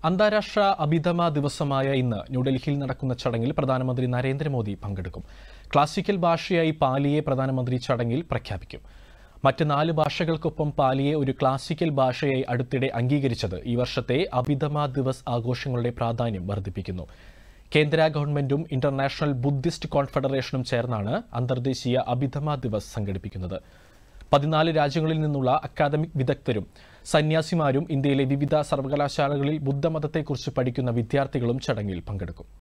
അന്താരാഷ്ട്ര അഭിധമ ദിവസമായ ഇന്ന് ന്യൂഡൽഹിയിൽ നടക്കുന്ന ചടങ്ങിൽ പ്രധാനമന്ത്രി നരേന്ദ്രമോദി പങ്കെടുക്കും ക്ലാസിക്കൽ ഭാഷയായി പാലിയെ പ്രധാനമന്ത്രി ചടങ്ങിൽ പ്രഖ്യാപിക്കും മറ്റ് നാല് ഭാഷകൾക്കൊപ്പം പാലിയെ ഒരു ക്ലാസിക്കൽ ഭാഷയായി അടുത്തിടെ അംഗീകരിച്ചത് ഈ വർഷത്തെ അഭിധമ ദിവസ് ആഘോഷങ്ങളുടെ പ്രാധാന്യം വർദ്ധിപ്പിക്കുന്നു കേന്ദ്ര ഗവൺമെന്റും ഇന്റർനാഷണൽ ബുദ്ധിസ്റ്റ് കോൺഫെഡറേഷനും ചേർന്നാണ് അന്തർദേശീയ അഭിധമ ദിവസ് സംഘടിപ്പിക്കുന്നത് പതിനാല് രാജ്യങ്ങളിൽ നിന്നുള്ള അക്കാദമിക് വിദഗ്ധരും സന്യാസിമാരും ഇന്ത്യയിലെ വിവിധ സർവകലാശാലകളിൽ ബുദ്ധമതത്തെക്കുറിച്ച് പഠിക്കുന്ന വിദ്യാർത്ഥികളും ചടങ്ങിൽ പങ്കെടുക്കും